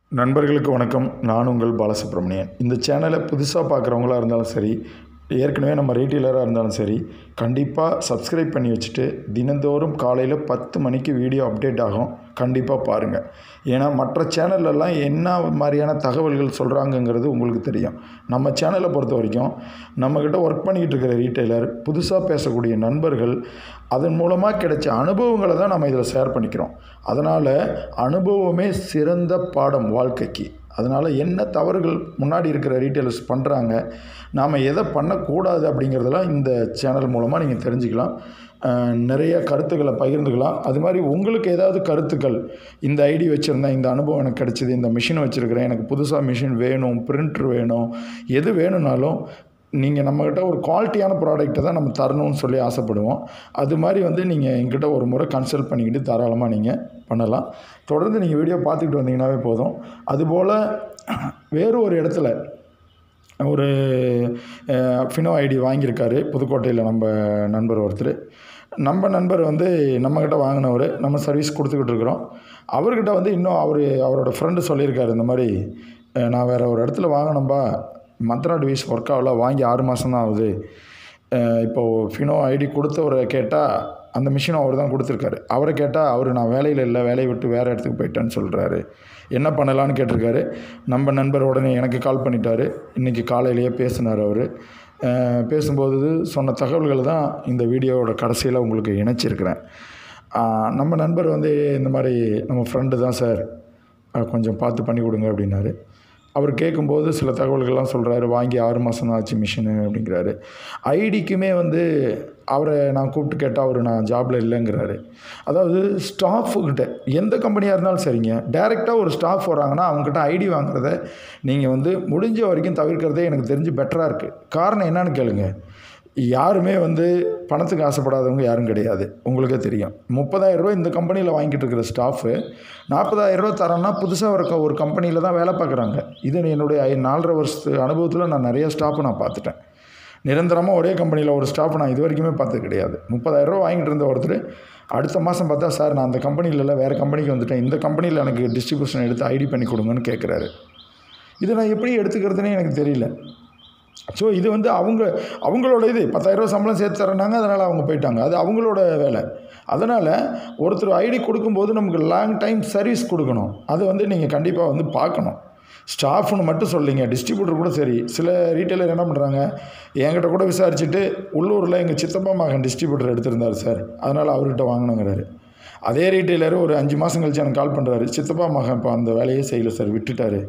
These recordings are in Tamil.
நண்பர்களுக்கு வணக்கம் நான் உங்கள் பாலசுப்ரமணியன் இந்த சேனலை புதுசாக பார்க்குறவங்களா இருந்தாலும் சரி ஏற்கனவே நம்ம ரீட்டெயிலராக இருந்தாலும் சரி கண்டிப்பாக சப்ஸ்கிரைப் பண்ணி வச்சுட்டு தினந்தோறும் காலையில் பத்து மணிக்கு வீடியோ அப்டேட் ஆகும் கண்டிப்பாக பாருங்கள் ஏன்னா மற்ற சேனல்லலாம் என்ன மாதிரியான தகவல்கள் சொல்கிறாங்கங்கிறது உங்களுக்கு தெரியும் நம்ம சேனலை பொறுத்த வரைக்கும் நம்மக்கிட்ட ஒர்க் பண்ணிக்கிட்டு இருக்கிற ரீட்டெயிலர் புதுசாக பேசக்கூடிய நண்பர்கள் அதன் மூலமாக கிடைச்ச அனுபவங்களை தான் நம்ம இதில் ஷேர் பண்ணிக்கிறோம் அதனால் அனுபவமே சிறந்த பாடம் வாழ்க்கைக்கு அதனால் என்ன தவறுகள் முன்னாடி இருக்கிற ரீட்டெயிலர்ஸ் பண்ணுறாங்க நாம் எதை பண்ணக்கூடாது அப்படிங்கிறதெல்லாம் இந்த சேனல் மூலமாக நீங்கள் தெரிஞ்சுக்கலாம் அஹ், நிறைய கருத்துக்களை பகிர்ந்துக்கலாம் அது மாதிரி உங்களுக்கு ஏதாவது கருத்துக்கள் இந்த ஐடி வச்சுருந்தேன் இந்த அனுபவம் எனக்கு கிடைச்சிது இந்த மிஷின் வச்சுருக்கிறேன் எனக்கு புதுசாக மிஷின் வேணும் பிரிண்டர் வேணும் எது வேணும்னாலும் நீங்கள் நம்மக்கிட்ட ஒரு குவாலிட்டியான ப்ராடக்ட்டை தான் நம்ம தரணும்னு சொல்லி ஆசைப்படுவோம் அது மாதிரி வந்து நீங்கள் எங்கிட்ட ஒரு முறை கன்சல்ட் பண்ணிக்கிட்டு தாராளமாக நீங்கள் பண்ணலாம் தொடர்ந்து நீங்கள் வீடியோ பார்த்துக்கிட்டு வந்தீங்கன்னாவே போதும் அதுபோல் வேறு ஒரு இடத்துல ஒரு அஹ், ஃபினோ ஐடி வாங்கியிருக்காரு புதுக்கோட்டையில் நம்ம நண்பர் ஒருத்தர் நம்ம நண்பர் வந்து நம்மக்கிட்ட வாங்கினவர் நம்ம சர்வீஸ் கொடுத்துக்கிட்டு இருக்கிறோம் அவர்கிட்ட வந்து இன்னும் அவர் அவரோட ஃப்ரெண்டு சொல்லியிருக்காரு இந்த மாதிரி அஹ், நான் வேறு ஒரு இடத்துல வாங்கினேன்பா மந்த்ரா டிவைஸ் ஒர்க் ஆகல வாங்கி ஆறு மாதம் தான் ஆகுது அஹ், இப்போது ஃபினோ ஐடி கொடுத்தவரை கேட்டால் அந்த மிஷினும் அவர் தான் கொடுத்துருக்காரு அவரை கேட்டால் அவர் நான் வேலையில் இல்லை வேலையை விட்டு வேறு இடத்துக்கு போயிட்டேன்னு சொல்கிறாரு என்ன பண்ணலான்னு கேட்டிருக்காரு நம்ம நண்பர் உடனே எனக்கு கால் பண்ணிட்டாரு இன்றைக்கி காலையிலேயே பேசினார் அவர் பேசும்போது சொன்ன தகவல்கள் தான் இந்த வீடியோவோட கடைசியில் உங்களுக்கு இணைச்சிருக்கிறேன் அஹ், நம்ம நண்பர் வந்து இந்த மாதிரி நம்ம ஃப்ரெண்டு தான் சார் அஹ், கொஞ்சம் பார்த்து பண்ணி கொடுங்க அப்படின்னாரு அவர் கேட்கும்போது சில தகவல்கள்லாம் சொல்கிறாரு வாங்கி ஆறு மாதம் தான் ஆச்சு மிஷினு அப்படிங்கிறாரு ஐடிக்குமே வந்து அவரை நான் கூப்பிட்டு கேட்டால் அவர் நான் ஜாபில் இல்லைங்கிறாரு அதாவது ஸ்டாஃபுக்கிட்ட எந்த கம்பெனியாக இருந்தாலும் சரிங்க டைரெக்டாக ஒரு ஸ்டாஃப் வராங்கன்னா அவங்ககிட்ட ஐடி வாங்குறத நீங்கள் வந்து முடிஞ்ச வரைக்கும் தவிர்க்கிறதே எனக்கு தெரிஞ்சு பெட்டராக இருக்குது காரணம் என்னன்னு கேளுங்க யாருமே வந்து பணத்துக்கு ஆசைப்படாதவங்க யாரும் கிடையாது உங்களுக்கே தெரியும் முப்பதாயிரம் ரூபாய் இந்த கம்பெனியில் வாங்கிட்டு இருக்கிற ஸ்டாஃபு நாற்பதாயிரம் ரூபா தரேன்னா புதுசாக ஒரு க- ஒரு கம்பெனியில் தான் வேலை பார்க்குறாங்க இது என்னுடைய ஐ- நாலரை வருஷத்து அனுபவத்தில் நான் நிறைய ஸ்டாஃபை நான் பார்த்துட்டேன் நிரந்தரமாக ஒரே கம்பெனியில் ஒரு ஸ்டாஃப் நான் இது வரைக்குமே பார்த்தது கிடையாது முப்பதாயிரம் ரூபா வாங்கிட்டு இருந்த ஒருத்தர் அடுத்த மாதம் பார்த்தா சார் நான் அந்த கம்பெனியில் இல்லை வேறு கம்பெனிக்கு வந்துட்டேன் இந்த கம்பெனியில் எனக்கு டிஸ்ட்ரிபியூஷன் எடுத்து ஐடி பண்ணி கொடுங்கன்னு கேட்குறாரு இதை நான் எப்படி எடுத்துக்கிறதுனே எனக்கு தெரியல ஸோ இது வந்து அவங்க அவங்களோட இது பத்தாயிரரூவா சம்பளம் சேர்த்து தரேனாங்க அதனால் அவங்க போயிட்டாங்க அது அவங்களோட வேலை அதனால் ஒருத்தர் ஐடி கொடுக்கும்போது நமக்கு லாங் டைம் சர்வீஸ் கொடுக்கணும் அது வந்து நீங்கள் கண்டிப்பாக வந்து பார்க்கணும் ஸ்டாஃப்னு மட்டும் சொல்லிங்க டிஸ்ட்ரிபியூட்டர் கூட சரி சில ரீட்டைலர் என்ன பண்ணுறாங்க என்கிட்ட கூட விசாரிச்சுட்டு உள்ளூரில் எங்கள் சித்தப்பா மகன் டிஸ்ட்ரிபியூட்டர் எடுத்திருந்தார் சார் அதனால் அவர்கிட்ட வாங்கினுங்கிறாரு அதே ரீட்டைலர் ஒரு அஞ்சு மாதம் கழிச்சு எனக்கு கால் பண்ணுறாரு சித்தப்பா மகன் இப்போ அந்த வேலையே செய்யலை சார் விட்டுட்டாரு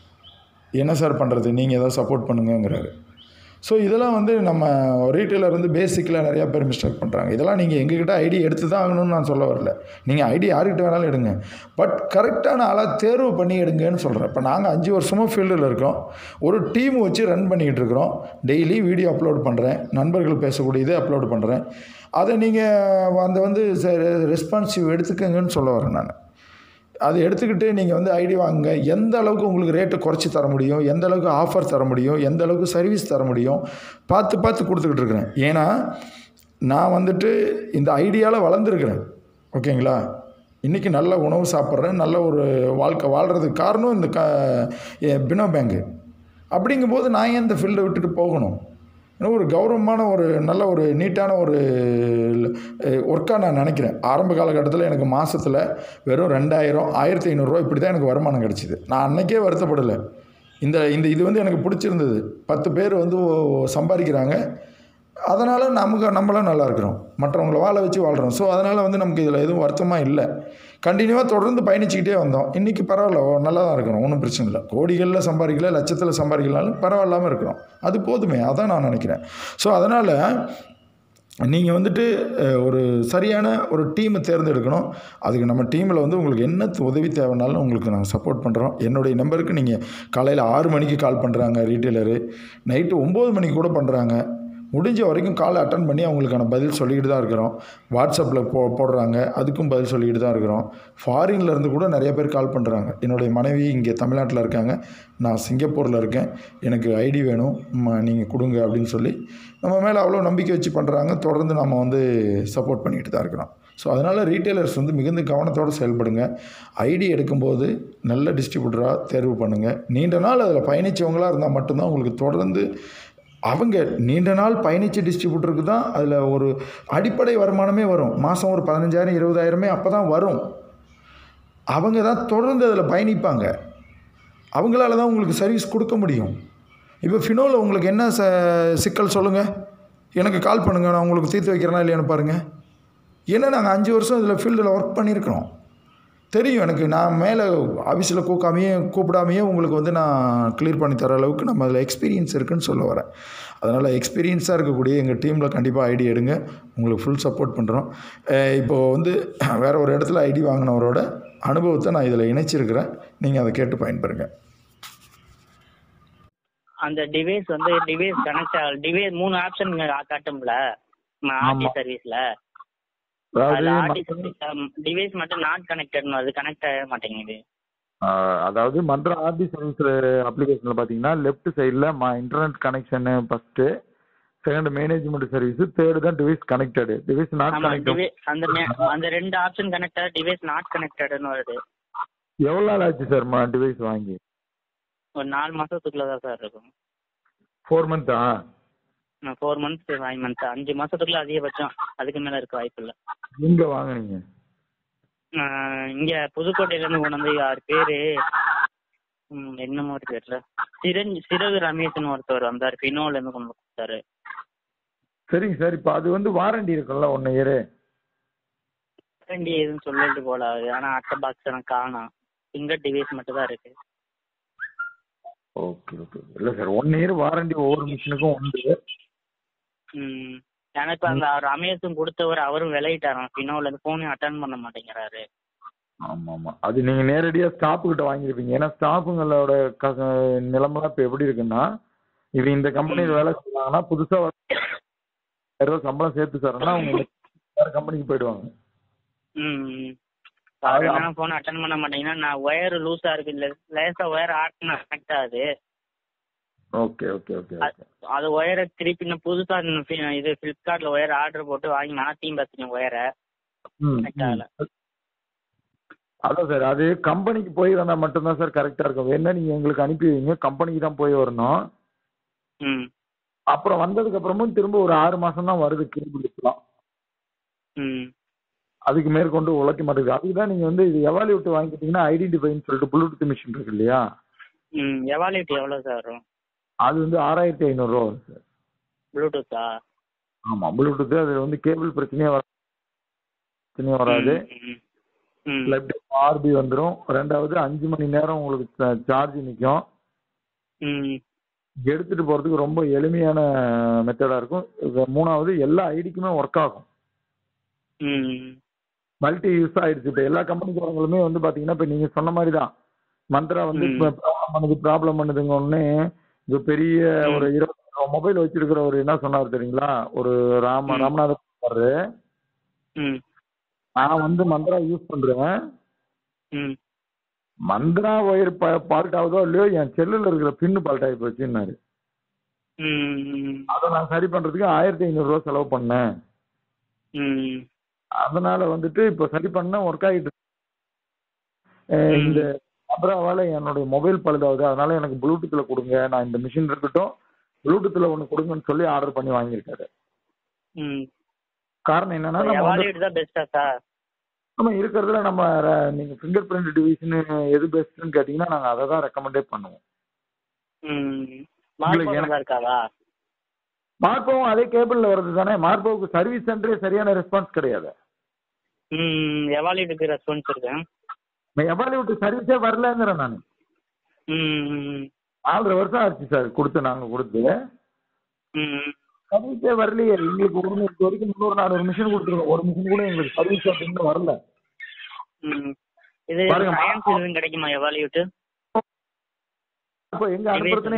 என்ன சார் பண்ணுறது நீங்கள் ஏதாவது சப்போர்ட் பண்ணுங்கங்கிறாரு ஸோ இதெல்லாம் வந்து நம்ம ரீட்டைலர் வந்து பேசிக்கில் நிறையா பேர் மிஸ்டேக் பண்ணுறாங்க இதெல்லாம் நீங்கள் எங்ககிட்ட ஐடி எடுத்து தான் ஆகணும்னு நான் சொல்ல வரல நீங்கள் ஐடி யார்கிட்ட வேணாலும் எடுங்க பட் கரெக்டான ஆளாக தேர்வு பண்ணி எடுங்கன்னு சொல்கிறேன் இப்போ நாங்கள் அஞ்சு வருஷமாக ஃபீல்டில் இருக்கோம் ஒரு டீம் வச்சு ரன் பண்ணிக்கிட்டு இருக்கிறோம் டெய்லி வீடியோ அப்லோட் பண்ணுறேன் நண்பர்கள் பேசக்கூடியது அப்லோட் பண்ணுறேன் அதை நீங்கள் அந்த வந்து ரெஸ்பான்சிவ் எடுத்துக்கங்கன்னு சொல்ல வரேன் நான் அதை எடுத்துக்கிட்டு நீங்கள் வந்து ஐடி வாங்குங்க எந்த அளவுக்கு உங்களுக்கு ரேட்டை குறைச்சி தர முடியும் எந்த அளவுக்கு ஆஃபர் தர முடியும் எந்த அளவுக்கு சர்வீஸ் தர முடியும் பார்த்து பார்த்து கொடுத்துக்கிட்டு இருக்கிறேன் ஏன்னா நான் வந்துட்டு இந்த ஐடியாவில் வளர்ந்துருக்கிறேன் ஓகேங்களா இன்றைக்கி நல்ல உணவு சாப்பிட்றேன் நல்ல ஒரு வாழ்க்கை வாழ்கிறதுக்கு காரணம் இந்த க எ- பினோ பேங்கு அப்படிங்கும்போது நான் ஏன் இந்த ஃபீல்டை விட்டுட்டு போகணும் ஏன்னா ஒரு கௌரவமான ஒரு நல்ல ஒரு நீட்டான ஒரு ஒர்க்காக நான் நினைக்கிறேன் ஆரம்ப காலகட்டத்தில் எனக்கு மாதத்தில் வெறும் ரெண்டாயிரம் ஆயிரத்தி ஐநூறுரூவா இப்படி தான் எனக்கு வருமானம் கிடச்சிது நான் அன்னைக்கே வருத்தப்படலை இந்த இந்த இது வந்து எனக்கு பிடிச்சிருந்தது பத்து பேர் வந்து ஓ- சம்பாதிக்கிறாங்க அதனால் நமக்கு நம்மளும் நல்லா இருக்கிறோம் மற்றவங்கள வாழ வச்சு வாழ்கிறோம் ஸோ அதனால் வந்து நமக்கு இதில் எதுவும் வருத்தமாக இல்லை கண்டினியூவாக தொடர்ந்து பயணிச்சுக்கிட்டே வந்தோம் இன்றைக்கி பரவாயில்ல ஓ, நல்லா தான் இருக்கிறோம் ஒன்றும் பிரச்சனை இல்லை கோடிகளில் சம்பாதிக்கல லட்சத்தில் சம்பாதிக்கலாலும் பரவாயில்லாமல் இருக்கிறோம் அது போதுமே அதான் நான் நினைக்கிறேன் ஸோ அதனால் நீங்கள் வந்துட்டு அஹ், ஒரு சரியான ஒரு டீமை தேர்ந்தெடுக்கணும் அதுக்கு நம்ம டீமில் வந்து உங்களுக்கு என்ன உதவி தேவைனாலும் உங்களுக்கு நாங்கள் சப்போர்ட் பண்ணுறோம் என்னுடைய நம்பருக்கு நீங்கள் காலையில் ஆறு மணிக்கு கால் பண்ணுறாங்க ரீட்டெயிலரு நைட்டு ஒம்பது மணிக்கு கூட பண்ணுறாங்க முடிஞ்ச வரைக்கும் கால் அட்டன் பண்ணி அவங்களுக்கான பதில் சொல்லிக்கிட்டு தான் இருக்கிறோம் வாட்ஸ்அப்பில் போ போடுறாங்க அதுக்கும் பதில் சொல்லிக்கிட்டு தான் இருக்கிறோம் ஃபாரின்ல இருந்து கூட நிறைய பேர் கால் பண்ணுறாங்க என்னுடைய மனைவி இங்கே தமிழ்நாட்டில் இருக்காங்க நான் சிங்கப்பூரில் இருக்கேன் எனக்கு ஐடி வேணும் நீங்கள் கொடுங்க அப்படின்னு சொல்லி நம்ம மேலே அவ்வளோ நம்பிக்கை வச்சு பண்ணுறாங்க தொடர்ந்து நம்ம வந்து சப்போர்ட் பண்ணிக்கிட்டு தான் இருக்கிறோம் ஸோ அதனால் ரீட்டைலர்ஸ் வந்து மிகுந்த கவனத்தோடு செயல்படுங்க ஐடி எடுக்கும்போது நல்ல டிஸ்ட்ரிபியூட்டராக தேர்வு பண்ணுங்கள் நீண்ட நாள் அதில் பயணித்தவங்களாக இருந்தால் மட்டும்தான் உங்களுக்கு தொடர்ந்து அவங்க நீண்ட நாள் பயணித்த டிஸ்ட்ரிபியூட்டருக்கு தான் அதில் ஒரு அடிப்படை வருமானமே வரும் மாதம் ஒரு பதினஞ்சாயிரம் இருபதாயிரமே அப்போ தான் வரும் அவங்க தான் தொடர்ந்து அதில் பயணிப்பாங்க அவங்களால தான் உங்களுக்கு சர்வீஸ் கொடுக்க முடியும் இப்போ ஃபினோவில் உங்களுக்கு என்ன ச சிக்கல் சொல்லுங்கள் எனக்கு கால் பண்ணுங்கள் நான் உங்களுக்கு தீர்த்து வைக்கிறேனா இல்லையான்னு பாருங்கள் ஏன்னா நாங்கள் அஞ்சு வருஷம் இதில் ஃபீல்டில் ஒர்க் பண்ணியிருக்கிறோம் தெரியும் எனக்கு நான் மேலே ஆஃபீஸில் கூக்காமையே கூப்பிடாமையே உங்களுக்கு வந்து நான் கிளியர் பண்ணி தர அளவுக்கு நம்ம அதில் எக்ஸ்பீரியன்ஸ் இருக்குன்னு சொல்ல வரேன் அதனால் எக்ஸ்பீரியன்ஸாக இருக்கக்கூடிய எங்கள் டீமில் கண்டிப்பாக ஐடி எடுங்க உங்களுக்கு ஃபுல் சப்போர்ட் பண்ணுறோம் இப்போது வந்து வேறு ஒரு இடத்துல ஐடி வாங்கினவரோட அனுபவத்தை நான் இதில் இணைச்சிருக்கிறேன் நீங்கள் அதை கேட்டு பயன்பெறுங்க அந்த டிவைஸ் வந்து டிவைஸ் கனெக்ட் ஆகல டிவைஸ் மூணு ஆப்ஷன் காட்டும்ல ஆர்டி சர்வீஸ்ல அதுல ஆர்டி டிவைஸ் மட்டும் நாட் கனெக்டட்னு அது கனெக்ட் ஆக மாட்டேங்குது ஆஹ் அதாவது மன்ற ஆர்டி சர்வீஸ் அப்ளிகேஷன்ல பாத்தீங்கன்னா லெஃப்ட் சைடுல internet connection first second management service third தான் டிவைஸ் கனெக்டட் டிவைஸ் நாட் ஆமா கனெக்டட் டிவை அந்த மே- அந்த ரெண்டு ஆப்ஷன் கனெக்டட் டிவைஸ் நாட் கனெக்டட்னு வருது எவ்வளவு நாள் ஆச்சு சார் டிவைஸ் வாங்கி ஒரு நாலு மாசத்துக்குள்ள தான் சார் இருக்கும் ஃபோர் மந்த்தா ஃபோர் மந்த்ஸ் ஃபைவ் மந்த்ஸ் அஞ்சு மாசத்துக்குள்ள அதிகபட்சம் அதுக்கு மேல இருக்க வாய்ப்பு இல்லை எங்க வாங்குனீங்க இங்க புதுக்கோட்டையில இருந்து கொண்டு வந்து யார் பேரு ம், என்னமோ ஒரு பேர்ல சிரஞ்சி சிறகு ரமேஷ்னு ஒருத்தர் வந்தார் பினோல இருந்து கொண்டு வந்து கொடுத்தாரு சரிங்க சார் இப்போ அது வந்து வாரண்டி இருக்குல்ல ஒன் இயரு வாரண்டி எதுவும் சொல்லிட்டு போல அவரு ஆனா அட்டை பாக்ஸ் எனக்கு காணும் சிங்கிள் டிவைஸ் மட்டும் தான் இருக்கு ஓகே ஓகே இல்ல சார் ஒன் இயர் வாரண்டி ஒவ்வொரு மிஷினுக்கும் உண்டு ம் ஏன்னா இப்ப அந்த ரமேஷும் கொடுத்தவர் அவரும் விளையிட்டாராம் பினோல இருந்து போனே அட்டன் பண்ண மாட்டேங்கிறாரு ஆமா ஆமா அது நீங்க நேரடியா ஸ்டாஃப் கிட்ட வாங்கியிருப்பீங்க ஏன்னா ஸ்டாஃபுங்களோட நிலைமைலாம் இப்ப எப்படி இருக்குன்னா இது இந்த கம்பெனியில் வேலை செய்யறாங்கன்னா புதுசா ஒரு ஆயிரம் ரூபாய் சம்பளம் சேர்த்து தரேன்னா அவங்க வேற கம்பெனிக்கு போயிடுவாங்க ம் அவர் என்ன போன் அட்டன் பண்ண மாட்டேங்கன்னா நான் ஒயர் லூஸா இருக்கு இல்ல லேசா ஒயர் ஆட்டினா கனெக்ட் ஆகுது ஓகே ஓகே ஓகே ஓகே அது ஒயரை திருப்பி நான் புதுசா இந்த fi- இது பிளிப்கார்ட்ல ஒயர் ஆர்டர் போட்டு வாங்கி மாத்தியும் பார்த்தேன் ஒயரை ம், கரெக்ட் ஆகல ம். அதான் சார் அது கம்பெனிக்கு போய் வந்தா மட்டும்தான் சார் கரெக்டா இருக்கும் வேணா நீங்க எங்களுக்கு அனுப்பி வைங்க கம்பெனிக்கு தான் போய் வரணும் ம் அப்புறம் வந்ததுக்கு அப்புறமும் திரும்ப ஒரு ஆறு மாசம் தான் வருது கேபிளுக்குலாம் ம் அதுக்கு மேற்கொண்டு உழைக்க மாட்டேங்குது அதுக்கு தான் நீங்க வந்து இது எவாலிவிட்டு வாங்கிட்டீங்கன்னா ஐடென்டிஃபைன்னு சொல்லிட்டு ப்ளூடூத் மிஷின் இருக்கு இல்லையா ம் எவாலிட்டி எவ்வளோ சார் வரும் அது வந்து ஆறாயிரத்தி ஐநூறுரூவா வரும் சார் ப்ளூடூத்தா ஆமா ப்ளூடூத் அது வந்து கேபிள் பிரச்சனையே வர பிரச்சனையே வராது ம், ம் லெஃப்ட் ஆர்பி வந்துடும் ரெண்டாவது அஞ்சு மணி நேரம் உங்களுக்கு சார்ஜ் நிற்கும் ம் எடுத்துட்டு போறதுக்கு ரொம்ப எளிமையான மெத்தடா இருக்கும் இது மூணாவது எல்லா ஐடிக்குமே ஒர்க் ஆகும் ம் மல்டி யூஸ் ஆயிடுச்சு இப்போ எல்லா கம்பெனிக்காரங்களுமே வந்து பாத்தீங்கன்னா இப்போ நீங்க சொன்ன மாதிரி தான் மந்த்ரா வந்து ம். இப்போ ப்ராப்ளம் பண்ணுது ப்ராப்ளம் பண்ணுதுங்க உடனே இது பெரிய ம். ஒரு இருபது மொபைல் வச்சிருக்கிறவர் என்ன சொன்னார் தெரியுங்களா ஒரு ராம ம். ராமநாதர் ம் நான் வந்து மந்த்ரா யூஸ் பண்றேன் ம் மந்த்ரா ஒயர் பால்ட் ஆகுதோ இல்லையோ என் செல்லுல இருக்கிற பின்னு பால்ட் ஆகி போச்சுன்னாரு ம் ம் அதை நான் சரி பண்றதுக்கு ஆயிரத்தி ஐநூறுரூவா செலவு பண்ணேன் ம் அதனால வந்துட்டு இப்போ சரி பண்ண ஒர்க் ஆகிட்டு இருக்கு. அஹ் ம். இந்த மந்த்ராவால என்னுடைய மொபைல் பழுதாகுது அதனால எனக்கு ப்ளூடூத்ல கொடுங்க நான் இந்த மிஷின் இருக்கட்டும் ப்ளூடூத்ல ஒன்று கொடுங்கன்னு சொல்லி ஆர்டர் பண்ணி வாங்கியிருக்காரு ம் காரணம் என்னன்னா நம்ம வந்து எவாலிட்டி தான் பெஸ்ட்டா சார் நம்ம இருக்கிறதுல நம்ம ர- நீங்க ஃபிங்கர் பிரிண்ட் டிவிஷன் எது பெஸ்ட்னு கேட்டீங்கன்னா நாங்க அதை தான் ரெக்கமெண்டே பண்ணுவோம் ம் உங்களுக்கு ஸ்மார்ட் எனக்கு- இருக்காவா மார்போவும் அதே கேபிள்ல வருது தானே மார்போவுக்கு சர்வீஸ் சென்டரே சரியான ரெஸ்பான்ஸ் கிடையாது ம் எவாலிட்டிக்கு ரெஸ்பான்ஸ் இருக்கேன் எவாலிவிட்டு சர்வீஸே வரலங்கிறேன் நான் ம் ம் நாலரை வருஷம் ஆச்சு சார் கொடுத்து நாங்க கொடுத்து ம் சர்வீஸே வரலையே எங்களுக்கு ஒரு இது வரைக்கும் முந்நூறு நானூறு மிஷின் கொடுத்துருக்கோம் ஒரு மிஷின் கூட எங்களுக்கு சர்வீஸ் அப்படின்னு வரல ம் இது பாருங்க, சயின்ஸ் எதுவும் கிடைக்குமா எவாலியூட்டு இப்போ எங்க அனுப்புறதுனே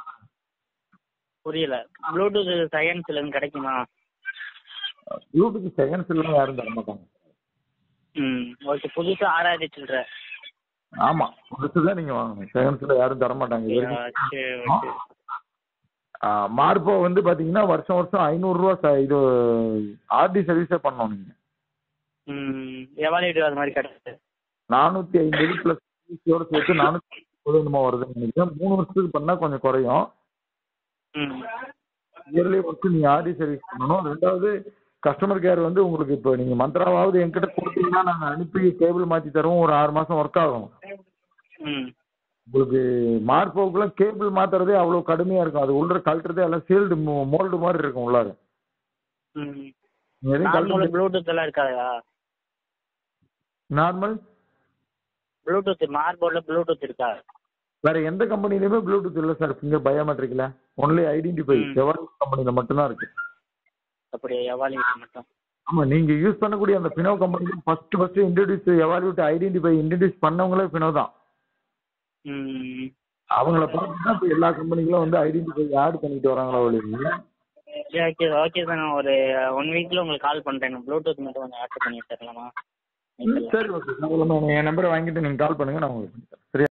புரியல ப்ளூடூத் சயின்ஸ்ல இருந்து கிடைக்குமா யூடியூப் செகண்ட்ஸ் எல்லாம் யாரும் தர மாட்டாங்க ம் ஓகே புதுசா ஆறாயிரத்தி சில்லற ஆமா புதுசு தான் நீங்க வாங்கணும் செகண்ட்ஸ்ல யாரும் தர மாட்டாங்க இது வரைக்கும். சரி ஓகே ஆ, மார்போ வந்து பாத்தீங்கன்னா வருஷம் வருஷம் ஐநூறு ரூபா ச- இது ஆர்டி சர்வீஸே பண்ணோம் நீங்க ம் எவாலுவேட்டிவ் அது மாதிரி கிடையாது நானூத்தி ஐம்பது பிளஸ் சிசியோட சேர்த்து நானூத்தி ஐம்பது என்னமோ வருதுன்னு நினைக்கிறேன் மூணு வருஷத்துக்கு பண்ணா கொஞ்சம் குறையும் ம் இயர்லி ஒர்க்கு நீங்க ஆர்டி சர்வீஸ் பண்ணணும் ரெண்டாவது கஸ்டமர் கேர் வந்து உங்களுக்கு இப்போ நீங்க மந்த்ராவாவது என்கிட்ட கொடுத்தீங்கன்னா நாங்க அனுப்பி கேபிள் மாத்தி தருவோம் ஒரு ஆறு மாசம் ஒர்க் ஆகும் ம் உங்களுக்கு மார்க் போக்குலாம் கேபிள் மாத்துறதே அவ்வளவு கடுமையா இருக்கும் அது உள்ள கழட்டுறதே எல்லாம் சீல்டு மோல்டு மாதிரி இருக்கும் உள்ளார ம் நீங்க எதையும் நார்மல் கழட்ட ப்ளூடூத் எல்லாம் இருக்காதா நார்மல் ப்ளூடூத் மார்போர்டில் ப்ளூடூத் இருக்கா வேற எந்த கம்பெனிலயுமே ப்ளூடூத் இல்ல சார் ஃபிங்கர் பயோமெட்ரிக்ல ஒன்லி ஐடென்டிஃபை ம். எவரி கம்பெனில மட்டும்தான் இருக்கு அப்படி எவாலுவேட் மட்டும் ஆமா நீங்க யூஸ் பண்ணக்கூடிய அந்த பினோ company first first introduce evaluate identify introduce பண்ணவங்களே பினோ தான் ம் அவங்கள பார்த்து தான் இப்போ எல்லா கம்பெனிகளும் வந்து ஐடென்டிஃபை ஆட் பண்ணிட்டு வராங்களா ஒழிய சரி ஓகே ஓகே சார் நான் ஒரு ஒன் வீக்கில் உங்களுக்கு கால் பண்ணுறேன் ப்ளூடூத் மட்டும் கொஞ்சம் ஆட் பண்ணி தரலாமா சரி ஓகே என் நம்பரை வாங்கிட்டு நீங்க கால் பண்ணுங்க நான் உங்களுக்கு பண்ணி தரேன். சரியா